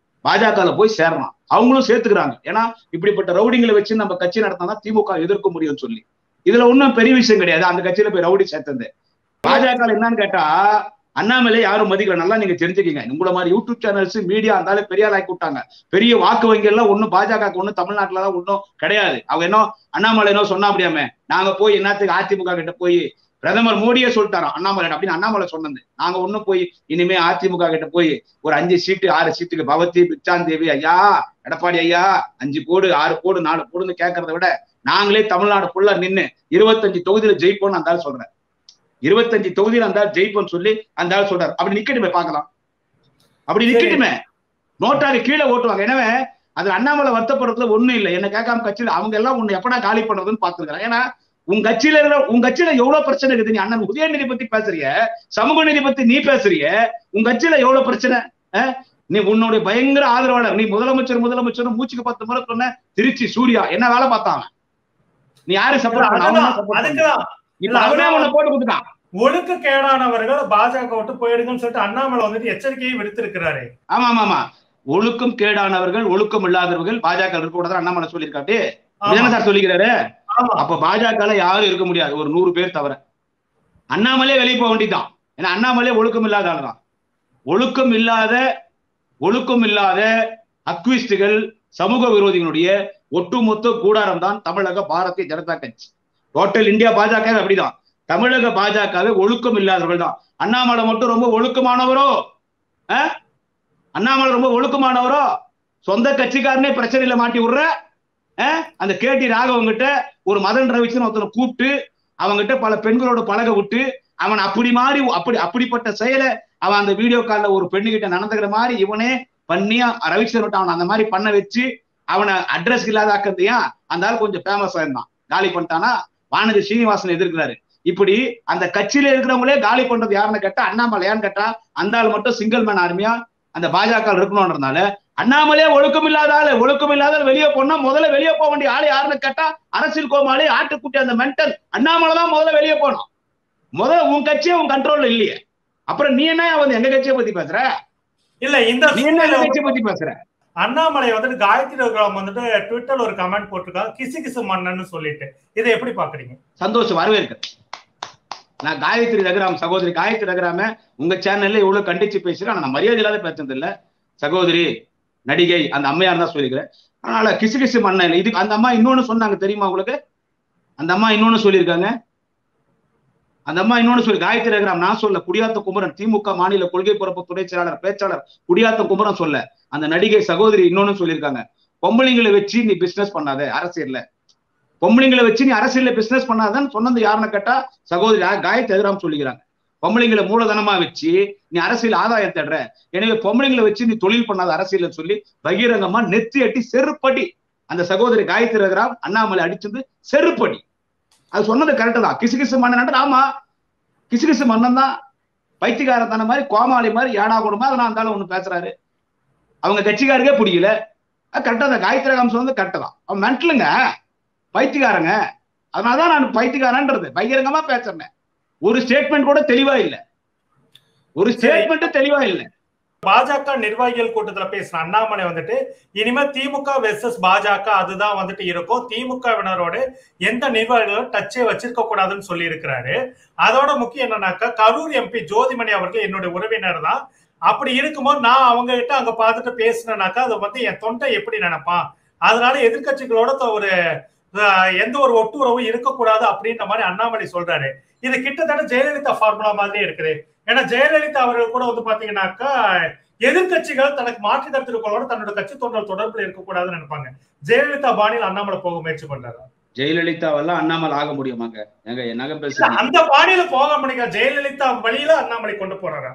பாஜகல போய் சேரலாம் அவங்களும் சேர்த்துக்கிறாங்க ஏன்னா இப்படிப்பட்ட ரவுடிங்களை வச்சு நம்ம கட்சி நடத்தினா திமுக எதிர்க்க முடியும்னு சொல்லி இதுல ஒண்ணும் பெரிய விஷயம் கிடையாது அந்த கட்சியில போய் ரவுடி சேர்த்தது பாஜக என்னன்னு கேட்டா அண்ணாமலை யாரும் மதிக்கல நல்லா நீங்க தெரிஞ்சுக்கீங்க உங்கள மாதிரி யூடியூப் சேனல்ஸ் மீடியா இருந்தாலும் பெரிய ஆள் ஆக்கி விட்டாங்க பெரிய வாக்கு வங்கி எல்லாம் ஒண்ணும் பாஜக ஒண்ணும் தமிழ்நாட்டுல தான் ஒண்ணும் கிடையாது அவங்க என்ன அண்ணாமலை என்ன சொன்னா அப்படியாமே நாங்க போய் என்னத்துக்கு அதிமுக கிட்ட போய் பிரதமர் மோடியே சொல்லிட்டாராம் அண்ணாமலை அப்படின்னு அண்ணாமலை சொன்னது நாங்க ஒண்ணும் போய் இனிமே அதிமுக கிட்ட போய் ஒரு அஞ்சு சீட்டு ஆறு சீட்டுக்கு பவதி பிச்சான் தேவி ஐயா எடப்பாடி ஐயா அஞ்சு போடு ஆறு போடு நாலு போடுன்னு கேட்கறத விட நாங்களே தமிழ்நாடு ஃபுல்லா நின்னு இருபத்தஞ்சு தொகுதியில ஜெயிப்போம்னு அந்த ஆள் சொல்றேன் இருபத்தஞ்சு தொகுதியில அந்த ஆள் ஜெயிப்போம்னு சொல்லி அந்த ஆள் சொல்றாரு அப்படி நிக்கட்டுமே பார்க்கலாம் அப்படி சரி. நிக்கட்டுமே நோட்டாக்கு கீழே ஓட்டுவாங்க எனவே அதுல அண்ணாமலை வருத்தப்படுறதுல ஒண்ணும் இல்லை என்ன கேட்காம கட்சியில அவங்க எல்லாம் உன்னை எப்படா காலி பண்றதுன்னு பாத்துருக்காங்க ஏன்னா உங்க கட்சியில இருக்கிற உங்க கட்சியில எவ்வளவு பிரச்சனை இருக்குது நீ அண்ணன் உதயநிதி பத்தி பேசுறிய சமூக நீதி பத்தி நீ பேசுறிய உங்க கட்சியில எவ்வளவு பிரச்சனை அஹ்? நீ உன்னுடைய பயங்கர ஆதரவாளர் நீ முதலமைச்சர் முதலமைச்சர் மூச்சுக்கு பத்து முறை சொன்ன திருச்சி சூர்யா என்ன வேலை பார்த்தான் நீ யாரு சப்போர்ட் பண்ண அவன் அதுதான், support பண்ண. அதுக்குதான் இப்ப அவனே உன்னை போட்டு கொடுத்துட்டான் ஒழுக்க கேடானவர்கள் பாஜக விட்டு போயிடுங்கன்னு சொல்லிட்டு அண்ணாமலை வந்துட்டு எச்சரிக்கையை விடுத்திருக்கிறாரு ஆமா ஆமா ஆமா ஒழுக்கம் கேடானவர்கள் ஒழுக்கம் இல்லாதவர்கள் பாஜக இருக்க கூடாது அண்ணாமலை சொல்லியிருக்காரு ஆமா, என்ன சார் சொல்லிக்கிறாரு ஆமா. அப்ப பாஜக யாரும் இருக்க முடியாது ஒரு நூறு பேர் தவிர அண்ணாமலே வெளியே போக வேண்டியதான் ஏன்னா அண்ணாமலே ஒழுக்கம் இல்லாத ஆளுதான் ஒழுக்கம் இல்லாத ஒழுக்கம் இல்லாத அக்விஸ்டுகள் சமூக விரோதிகளுடைய ஒட்டுமொத்த கூடாரம் தான் தமிழக பாரதிய ஜனதா கட்சி டோட்டல் இந்தியா பாஜக அப்படிதான் தமிழக பாஜகவே ஒழுக்கம் இல்லாதவர்கள் தான் அண்ணாமலை மட்டும் ரொம்ப ஒழுக்கமானவரோ அஹ்? அண்ணாமலை ரொம்ப ஒழுக்கமானவரோ சொந்த கட்சிக்காரனே பிரச்சனையில மாட்டி விடுற அஹ்? அந்த கேடி ராகவன் கிட்ட ஒரு மதன் ரவிச்சன் ஒருத்தனை கூப்பிட்டு அவங்கிட்ட பல பெண்களோட பழக விட்டு அவன் அப்படி மாதிரி அப்படி அப்படிப்பட்ட செயலை அவன் அந்த வீடியோ கால்ல ஒரு பெண்ணுகிட்ட நடந்துக்கிற மாதிரி இவனே பண்ணி ரவிச்சந்திரன் விட்டு அவனை அந்த மாதிரி பண்ண வச்சு அவனை அட்ரஸ் இல்லாதாக்கத்தையா அந்த ஆள் கொஞ்சம் ஃபேமஸ் ஆயிருந்தான் காலி பண்ணிட்டானா வானதி சீனிவாசன் எதிர்க்கிறாரு இப்படி அந்த கட்சியில இருக்கிறவங்களே காலி பண்றது யாருன்னு கேட்டா அண்ணாமலையான்னு கேட்டா அந்த ஆள் மட்டும் சிங்கிள் மேன் ஆர்மியா அந்த பாஜக இருக்கணும்ன்றதுனால அண்ணாமலே ஒழுக்கம் இல்லாத ஆளு ஒழுக்கம் இல்லாத ஆளு வெளியே போனா முதல்ல வெளியே போக வேண்டிய ஆளு யாருன்னு கேட்டா அரசியல் கோமாளி ஆட்டுக்குட்டி அந்த மென்டல் அண்ணாமலை தான் முதல்ல வெளியே போகணும் முதல்ல உன் கட்சியே உன் கண்ட்ரோல்ல இல்லையே அப்புறம் நீ என்ன வந்து எங்க கட்சியை பத்தி பேசுற இல்ல இந்த நீ என்ன சூழ்நிலை கட்சி பத்தி பேசுற அண்ணாமலை வந்துட்டு காயத்ரி ரகுராம் வந்துட்டு ட்விட்டர்ல ஒரு கமெண்ட் போட்டிருக்காங்க கிசு கிசு மன்னன்னு சொல்லிட்டு இதை எப்படி பாக்குறீங்க சந்தோஷம் வரவேற்க நான் காயத்ரி ரகுராம் சகோதரி காயத்ரி ரகுராம உங்க சேனல்ல இவ்வளவு கண்டிச்சு பேசுறேன் ஆனா நான் மரியாதை இல்லாத பேசுறது இல்ல சகோதரி நடிகை அந்த அம்மையார் தான் சொல்லிக்கிறேன் அதனால கிசு கிசு மண்ணன் இது அந்த அம்மா இன்னொன்னு சொன்னாங்க தெரியுமா உங்களுக்கு அந்த அம்மா இன்னொன்னு சொல்லியிருக்காங்க அந்த அம்மா இன்னொன்னு சொல்லி காயத்ரி ரகுராம் நான் சொல்ல குடியாத்த குமரன் திமுக மாநில கொள்கை பரப்பு துணை செயலாளர் பேச்சாளர் குடியாத்த குமரன் சொல்ல அந்த நடிகை சகோதரி இன்னொன்னு சொல்லியிருக்காங்க பொம்பளைங்களை வச்சு நீ பிசினஸ் பண்ணாத அரசியல்ல பொம்பளைங்களை வச்சு நீ அரசியல்ல பிசினஸ் பண்ணாதன்னு சொன்னது யாருன்னு கேட்டா சகோதரி ஆ- காயத்ரி எதிராம் சொல்லிக்கிறாங்க பொம்பளைங்களை மூலதனமா வச்சு நீ அரசியல் ஆதாயம் தேடுற எனவே பொம்பளைங்களை வச்சு நீ தொழில் பண்ணாத அரசியல் சொல்லி பகிரங்கமா நெத்தி அட்டி செருப்படி அந்த சகோதரி காயத்ரி எதிராம் அண்ணாமலை அடிச்சது செருப்படி அது சொன்னது கரெக்டு தான் கிசு கிசு மன்னன் ஆமா கிசு கிசு மன்னன் தான் பைத்தியக்காரத்தன மாதிரி கோமாளி மாதிரி ஏடா கொடுமா அதனால இருந்தாலும் ஒண்ணு பேசுறாரு அவங்க கட்சிக்காருக்கே பிடிக்கல கரெக்டா தான் காயத்ரி ரகம் சொன்னது கரெக்டு தான் அவன் மென்டலுங்க பைத்தியக்காரங்க அதனாலதான் நான் பைத்தியக்காரன்றது பகிரங்கமா பேசுறேன் ஒரு ஸ்டேட்மெண்ட் கூட தெளிவா இல்ல ஒரு ஸ்டேட்மெண்ட் தெளிவா இல்ல பாஜக நிர்வாகிகள் கூட்டத்துல பேசின அண்ணாமலை வந்துட்டு இனிமே திமுக வெர்சஸ் பாஜக அதுதான் வந்துட்டு இருக்கும் திமுகவினரோட எந்த நிர்வாகிகளும் டச்சே வச்சிருக்க கூடாதுன்னு சொல்லி இருக்கிறாரு அதோட முக்கியம் என்னன்னாக்கா கரூர் எம்பி ஜோதிமணி அவர்கள் என்னுடைய உறவினர் தான் அப்படி இருக்கும்போது நான் அவங்க கிட்ட அங்க பார்த்துட்டு பேசினேனாக்கா அது வந்து என் தொண்டை எப்படி நினைப்பான் அதனால எதிர்க்கட்சிகளோட த- ஒரு அஹ், எந்த ஒரு ஒட்டுறவும் இருக்கக்கூடாது அப்படின்ற மாதிரி அண்ணாமலை சொல்றாரு இது கிட்டத்தட்ட ஜெயலலிதா ஃபார்முலா மாதிரியே இருக்குது ஏன்னா ஜெயலலிதா அவர்கள் கூட வந்து பாத்தீங்கன்னாக்கா எதிர்க்கட்சிகள் தனக்கு மாற்று கருத்துக்களோட தன்னோட கட்சி தொண்டர் தொடர்புல இருக்கக்கூடாதுன்னு நினைப்பாங்க ஜெயலலிதா பாணியில் அண்ணாமலை போக முயற்சி பண்றாரு ஜெயலலிதாவெல்லாம் அண்ணாமலை ஆக முடியுமாங்க எங்க என்னங்க இல்ல, பேசுறீங்க அந்த பாணியில போக முடியுங்க ஜெயலலிதா வழியில அண்ணாமலை கொண்டு போறாரா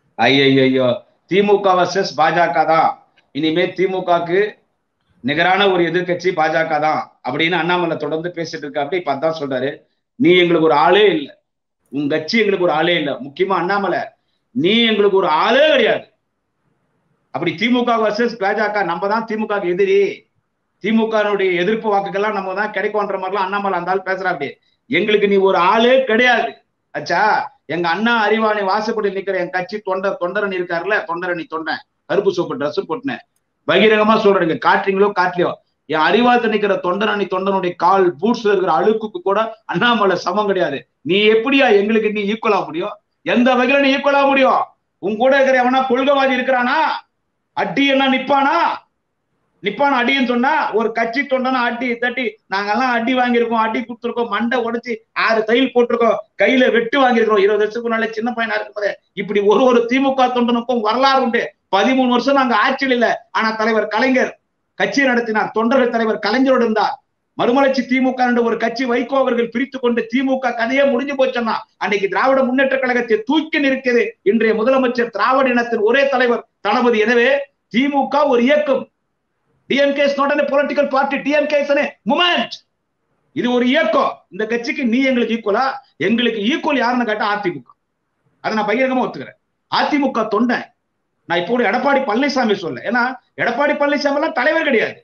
ஐயோ திமுக வர்சஸ் பாஜக தான் இனிமே திமுகக்கு நிகரான ஒரு எதிர்க்கட்சி பாஜக தான் அப்படின்னு அண்ணாமலை தொடர்ந்து பேசிட்டு இருக்க அப்படி இப்ப அதான் சொல்றாரு நீ எங்களுக்கு ஒரு ஆளே இல்ல உன் கட்சி எங்களுக்கு ஒரு ஆளே இல்ல முக்கியமா அண்ணாமலை நீ எங்களுக்கு ஒரு ஆளே கிடையாது அப்படி திமுக வர்சஸ் பாஜக நம்ம தான் திமுக எதிரி திமுகனுடைய எதிர்ப்பு வாக்குகள்லாம் நம்ம தான் கிடைக்கும்ன்ற மாதிரிலாம் அண்ணாமலை அந்த ஆள் பேசுறா அப்படி எங்களுக்கு நீ ஒரு ஆளே கிடையாது அச்சா எங்க அண்ணா அறிவாணி வாசப்படி நிக்கிற என் கட்சி தொண்டர் தொண்டரணி இருக்காருல்ல தொண்டரணி தொண்டன் கருப்பு சோப்பு ட்ரெஸ் போட்டுனேன் பகிரங்கமா சொல்றேங்க காட்டுறீங்களோ காட்டலையோ என் அறிவாத்த நிக்கிற தொண்டரணி தொண்டனுடைய கால் பூட்ஸ்ல இருக்கிற அழுக்குக்கு கூட அண்ணாமலை சமம் கிடையாது நீ எப்படியா எங்களுக்கு நீ ஈக்குவல் ஆக முடியும் எந்த வகையில நீ ஈக்குவல் ஆக முடியும் உன் கூட இருக்கிற எவனா கொள்கைவாதி இருக்கிறானா அடி என்ன நிப்பானா நிப்பான அடின்னு சொன்னா ஒரு கட்சி தொண்டனா அடி தட்டி நாங்கெல்லாம் அடி வாங்கியிருக்கோம் அடி கொடுத்துருக்கோம் மண்டை உடைச்சு ஆறு தையல் போட்டிருக்கோம் கையில வெட்டு வாங்கியிருக்கிறோம் இருபது வருஷத்துக்கு முன்னால சின்ன பையனா இருக்கும்போது இப்படி ஒரு ஒரு திமுக தொண்டனுக்கும் வரலாறு உண்டு பதிமூணு வருஷம் நாங்க ஆட்சியில் இல்ல ஆனா தலைவர் கலைஞர் கட்சி நடத்தினார் தொண்டர்கள் தலைவர் கலைஞரோடு இருந்தார் மறுமலர்ச்சி திமுக என்ற ஒரு கட்சி வைகோ அவர்கள் பிரித்து கொண்டு திமுக கதையே முடிஞ்சு போச்சுன்னா அன்னைக்கு திராவிட முன்னேற்ற கழகத்தை தூக்கி நிற்கிறது இன்றைய முதலமைச்சர் திராவிட இனத்தின் ஒரே தலைவர் தளபதி எனவே திமுக ஒரு இயக்கம் DMK is not political party DMK is movement இது ஒரு இயக்கம் இந்த கட்சிக்கு நீ எங்களுக்கு ஈக்குவலா எங்களுக்கு ஈக்குவல் யாருன்னு கேட்டா அதிமுக அதை நான் பகிரங்கமா ஒத்துக்கிறேன் அதிமுக தொண்டை நான் இப்போ கூட எடப்பாடி பழனிசாமி சொல்ல ஏன்னா எடப்பாடி பழனிசாமி எல்லாம் தலைவர் கிடையாது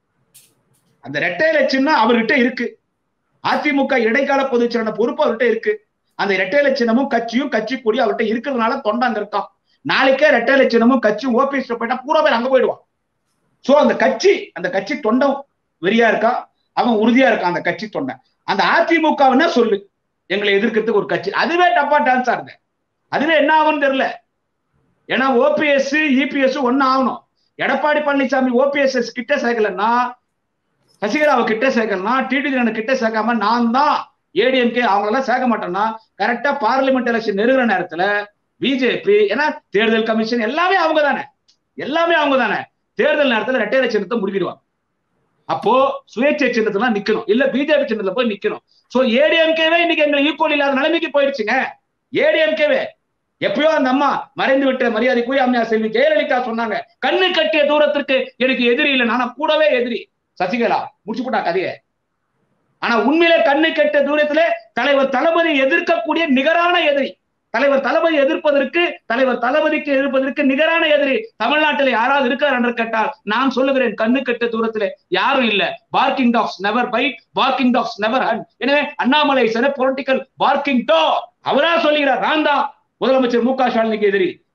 அந்த ரெட்டை லட்சம்னா அவர்கிட்ட இருக்கு அதிமுக இடைக்கால பொதுச் செயலாளர் பொறுப்பு அவர்கிட்ட இருக்கு அந்த இரட்டை லட்சணமும் கட்சியும் கட்சி கூடி அவர்கிட்ட இருக்கிறதுனால தொண்டை அங்க இருக்கான் நாளைக்கே ரெட்டை லட்சணமும் கட்சியும் ஓபிஎஸ் போயிட்டா பூரா பேர் அங்க போயிடுவான் சோ அந்த கட்சி அந்த கட்சி தொண்டம் வெறியா இருக்கா அவன் உறுதியா இருக்கான் அந்த கட்சி தொண்டை அந்த அதிமுக என்ன சொல்லு எங்களை எதிர்க்கிறதுக்கு ஒரு கட்சி அதுவே டப்பா டான்ஸா இருந்த அதுவே என்ன ஆகும்னு தெரியல ஏன்னா ஓபிஎஸ் இபிஎஸ் ஒன்னு ஆகணும் எடப்பாடி பழனிசாமி ஓபிஎஸ் கிட்ட சேர்க்கலன்னா சசிகலாவை கிட்ட சேர்க்கலன்னா டிடி கிட்ட சேர்க்காம நான் தான் ஏடிஎம்கே அவங்களெல்லாம் சேர்க்க மாட்டேன்னா கரெக்டா பார்லிமெண்ட் எலெக்ஷன் நெருங்குற நேரத்துல பிஜேபி ஏன்னா தேர்தல் கமிஷன் எல்லாமே அவங்க தானே எல்லாமே அவங்க தானே தேர்தல் நேரத்துல ரெட்டை சின்னத்தை முடிக்கிடுவாங்க அப்போ சுயேட்சை சின்னத்துல நிக்கணும் இல்ல பிஜேபி சின்னத்துல போய் நிக்கணும் சோ ஏடிஎம்கேவே இன்னைக்கு எங்களுக்கு ஈக்குவல் இல்லாத நிலைமைக்கு போயிடுச்சுங்க ஏடிஎம்கேவே எப்பயோ அந்த அம்மா மறைந்து விட்ட மரியாதைக்குரிய அம்மையா செல்வி ஜெயலலிதா சொன்னாங்க கண்ணு கட்டிய தூரத்திற்கு எனக்கு எதிரி இல்லை நானா கூடவே எதிரி சசிகலா முடிச்சு போட்டா கதையை ஆனா உண்மையிலே கண்ணு கெட்ட தூரத்துல தலைவர் தளபதி எதிர்க்கக்கூடிய நிகரான எதிரி தலைவர் தளபதி எதிர்ப்பதற்கு தலைவர் தளபதிக்கு எதிர்ப்பதற்கு நிகரான எதிரி தமிழ்நாட்டில் யாராவது இருக்கார் என்று கேட்டால் நான் சொல்லுகிறேன் கண்ணு கெட்ட தூரத்திலே யாரும் இல்ல barking dogs never bite barking dogs never hunt எனவே அண்ணாமலை சன பொலிட்டிக்கல் பார்க்கிங் டோ அவரா சொல்லுகிறார் நான் தான் முதலமைச்சர் மு க ஸ்டாலினுக்கு எதிரி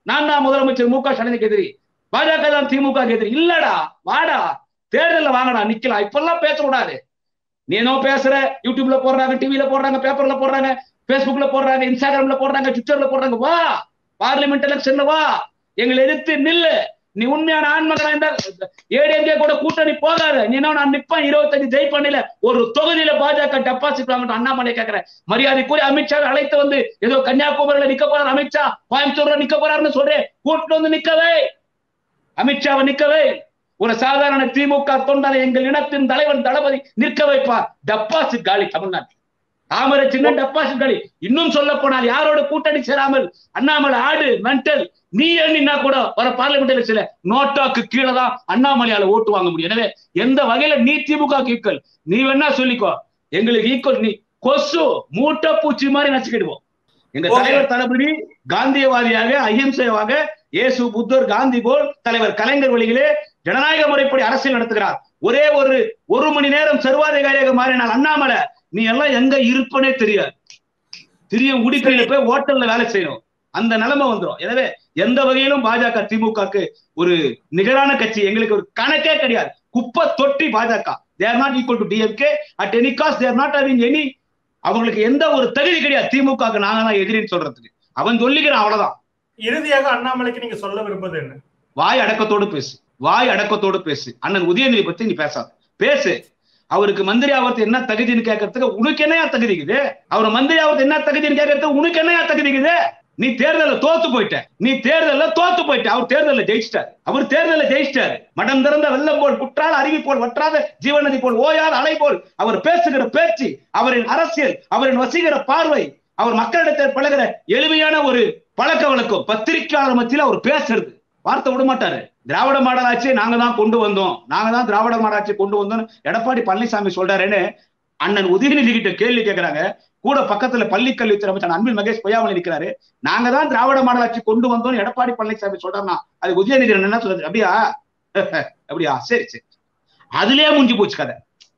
நான் தான் முதலமைச்சர் மு க ஸ்டாலினுக்கு எதிரி பாஜக தான் திமுக எதிரி இல்லடா வாடா தேர்தல்ல வாங்கடா நிக்கலாம் இப்பெல்லாம் பேசக்கூடாது நீ என்ன பேசுற யூடியூப்ல போடுறாங்க டிவில போடுறாங்க பேப்பர்ல போடுறாங்க பேஸ்புக்ல போடுறாங்க இன்ஸ்டாகிராம்ல போடுறாங்க ட்விட்டர்ல போடுறாங்க வா பார்லிமெண்ட் எலெக்ஷன்ல வா எங்களை எதிர்த்து நில்லு நீ உண்மையான ஆண்மகனா இருந்தா ஏடிஎம்கே கூட கூட்டணி போகாத நீ என்ன நான் நிப்பேன் இருபத்தஞ்சு ஜெய் பண்ணல ஒரு தொகுதியில பாஜக டெபாசிட் வாங்கட்டும் அண்ணாமலை கேட்கிறேன் மரியாதை கூறி அமித்ஷா அழைத்து வந்து ஏதோ கன்னியாகுமரியில நிக்க போறாரு அமித்ஷா கோயம்புத்தூர்ல நிக்க போறாருன்னு சொல்றேன் கூட்டு வந்து நிக்கவே அமித்ஷாவை நிக்கவே ஒரு சாதாரண திமுக தொண்டனை எங்கள் இனத்தின் தலைவன் தளபதி நிற்க வைப்பார் டெபாசிட் காலி தமிழ்நாட்டில் தாமரை சின்ன டெபாசிட் காலி இன்னும் சொல்ல போனால் யாரோட கூட்டணி சேராமல் அண்ணாமலை ஆடு மென்டல் நீ எண்ணினா கூட வர பார்லிமெண்ட் எலெக்ஷன்ல நோட்டாக்கு கீழே தான் அண்ணாமலையால ஓட்டு வாங்க முடியும் எனவே எந்த வகையில நீ திமுக ஈக்குவல் நீ வேணா சொல்லிக்கோ எங்களுக்கு ஈக்குவல் நீ கொசு மூட்டை பூச்சி மாதிரி நச்சுக்கிடுவோம் எங்க Okay. தலைவர் தளபதி காந்தியவாதியாக அஹிம்சையாக இயேசு புத்தர் காந்தி போல் தலைவர் கலைஞர் வழியிலே ஜனநாயக முறைப்படி அரசியல் நடத்துகிறார் ஒரே ஒரு ஒரு மணி நேரம் சர்வாதிகாரியாக மாறினால் அண்ணாமலை நீ எல்லாம் எங்க இருப்பனே தெரியாது திரியும் உடிக்கையில போய் ஹோட்டல்ல வேலை செய்யணும் அந்த நிலைமை வந்துரும் எனவே எந்த வகையிலும் பாஜக திமுகக்கு ஒரு நிகரான கட்சி எங்களுக்கு ஒரு கணக்கே கிடையாது குப்பை தொட்டி BJP they're not equal to DMK at any cost they're not having any அவங்களுக்கு எந்த ஒரு தகுதி கிடையாது திமுகக்கு நாங்க தான் எதிரின்னு சொல்றதுக்கு அவன் சொல்லிக்கிறான் அவ்வளவுதான் இறுதியாக அண்ணாமலைக்கு நீங்க சொல்ல விரும்புவது என்ன வாய் அடக்கத்தோடு பேசு வாய் அடக்கத்தோடு பேசு அண்ணன் உதயநிதி பத்தி நீ பேசாத பேசு அவருக்கு மந்திரி ஆகிறது என்ன தகுதின்னு கேட்கறதுக்கு உனக்கு என்னையா தகுதிக்குது அவர் மந்திரி ஆகிறது என்ன தகுதின்னு கேட்கறதுக்கு உனக்கு என்னையா தகுதிக்குது நீ தேர்தல்ல தோத்து போயிட்ட நீ தேர்தல்ல தோத்து போயிட்ட அவர் தேர்தல்ல ஜெயிச்சிட்டாரு அவர் தேர்தல்ல ஜெயிச்சிட்டாரு மடம் திறந்த வெள்ளம் போல் குற்றால அருவி போல் வற்றாத ஜீவநதி போல் ஓயாத அலை போல் அவர் பேசுகிற பேச்சு அவரின் அரசியல் அவரின் வசீகர பார்வை அவர் மக்களிடத்தில் பழகிற எளிமையான ஒரு பழக்க வழக்கம் பத்திரிகையாளர் மத்தியில அவர் பேசுறது வார்த்தை விட மாட்டாரு திராவிட மாடல் ஆட்சியை நாங்க தான் கொண்டு வந்தோம் நாங்க தான் திராவிட மாடல் ஆட்சியை கொண்டு வந்தோம் எடப்பாடி பழனிசாமி சொல்றாருன்னு அண்ணன் உதயநிதி கிட்ட கேள்வி கேட்கிறாங்க கூட பக்கத்துல பள்ளி கல்வித்துறை அமைச்சர் அன்பில் மகேஷ் பொய்யாமலை நிற்கிறாரு நாங்க தான் திராவிட மாடல் ஆட்சி கொண்டு வந்தோம் எடப்பாடி பழனிசாமி சொல்றாருன்னா அது உதயநிதி என்ன சொல்றது அப்படியா அப்படியா சரி சரி அதுலயே முடிஞ்சு போச்சு கதை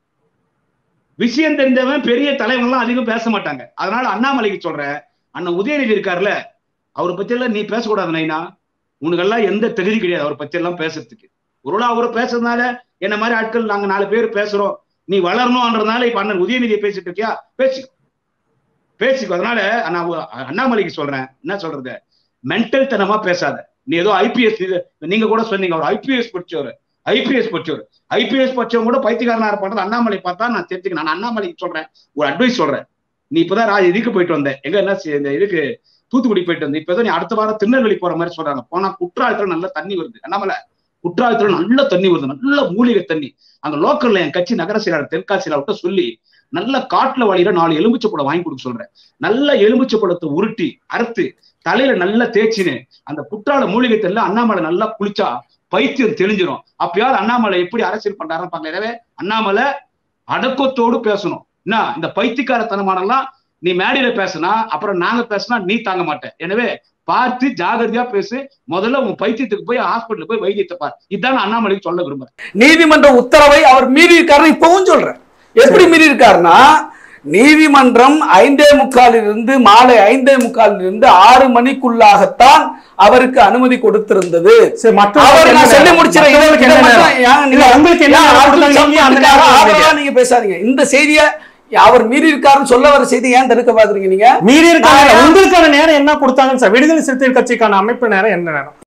விஷயம் தெரிஞ்சவன் பெரிய தலைவன்லாம் அதிகம் பேச மாட்டாங்க அதனால அண்ணாமலைக்கு சொல்றேன் அண்ணன் உதயநிதி இருக்காருல்ல அவரை பத்தி எல்லாம் நீ பேசக்கூடாது நைனா உனக்கெல்லாம் எந்த தகுதி கிடையாது அவரை பத்தி எல்லாம் பேசுறதுக்கு ஒருவேளை அவரை பேசுறதுனால என்ன மாதிரி ஆட்கள் நாங்க நாலு பேர் பேசுறோம் நீ வளரணும்ன்றதுனால இப்ப அண்ணன் உதயநிதியை பேசிட்டு இருக்கியா பேசிக்கோ பேசிக்கோ அதனால நான் உ- அண்ணாமலைக்கு சொல்றேன் என்ன சொல்றது மென்டல் தனமா பேசாத நீ ஏதோ ஐபிஎஸ் நீங்க கூட சொன்னீங்க அவர் ஐபிஎஸ் படிச்சவர் ஐபிஎஸ் படிச்சவர் ஐபிஎஸ் படிச்சவங்க கூட பைத்தியக்காரனா இருப்பான்றது அண்ணாமலை பார்த்தா நான் தெரிஞ்சுக்க நான் அண்ணாமலைக்கு சொல்றேன் ஒரு அட்வைஸ் சொல்றேன் நீ இப்பதான் ராஜ் இதுக்கு போயிட்டு வந்த எங்க என்ன செய்- இந்த இதுக்கு தூத்துக்குடி போயிட்டு வந்து இப்பதான் நீ அடுத்த வாரம் திருநெல்வேலி போற மாதிரி சொல்றாங்க போனா குற்றாலத்துல நல்ல தண்ணி வருது அண்ணாமலை குற்றாலத்துல நல்ல தண்ணி வருது நல்ல மூலிகை தண்ணி அங்க லோக்கல்ல என் கட்சி நகர செயலாளர் தென்காசி செயலாளர்கிட்ட சொல்லி நல்ல காட்டுல வழியில நாலு எலுமிச்சை பழம் வாங்கி கொடுக்க சொல்றேன் நல்ல எலுமிச்சை பழத்தை உருட்டி அறுத்து தலையில நல்லா தேய்ச்சின்னு அந்த குற்றால மூலிகை தண்ணில அண்ணாமலை நல்லா குளிச்சா பைத்தியம் தெளிஞ்சிரும் அப்பயாவது அண்ணாமலை எப்படி அரசியல் பண்றாருன்னு பார்க்கல எனவே அண்ணாமலை அடக்கத்தோடு பேசணும் என்ன இந்த பைத்தியக்காரத்தனமானலாம் நீ மேடையில பேசினா அப்புறம் நாங்க பேசினா நீ தாங்க மாட்ட எனவே பார்த்து ஜாகிரதையா பேசு முதல்ல உன் பைத்தியத்துக்கு போய் ஹாஸ்பிட்டல் போய் வைத்தியத்தை பார் இதான் நான் அண்ணாமலைக்கு சொல்ல விரும்புறேன் நீதிமன்ற உத்தரவை அவர் மீறி இருக்காருன்னு இப்பவும் சொல்றேன் எப்படி மீறி இருக்காருன்னா நீதிமன்றம் ஐந்தே முக்காலில் இருந்து மாலை ஐந்தே முக்காலில் இருந்து ஆறு மணிக்குள்ளாகத்தான் அவருக்கு அனுமதி கொடுத்திருந்தது சரி அவர் நான் சொல்லி மற்றவங்களுக்கு முடிச்சிடறேன் என்ன இதை மட்டும் நேரம்? ஏன் இல்ல, நீங்க- உங்களுக்கு என்ன ஏன் நேரம் அடுத்த கொடுத்தாங்க? நீங்க அந்த நேரம் சம்பளத்துக்காக கொடுத்தீங்க. ஆதரவா நீங்க பேசாதீங்க இந்த செய்தியை அவர் மீறி இருக்காருன்னு சொல்ல வர செய்தி ஏன் தடுக்க பாக்குறீங்க நீங்க மீறி இருக்காங்க நான் உங்களுக்கான நேரம் என்ன கொடுத்தாங்கன்னு சார் விடுதலை சிறுத்தைகள் கட்சிக்கான அமைப்பு நேரம் என்ன நேரம்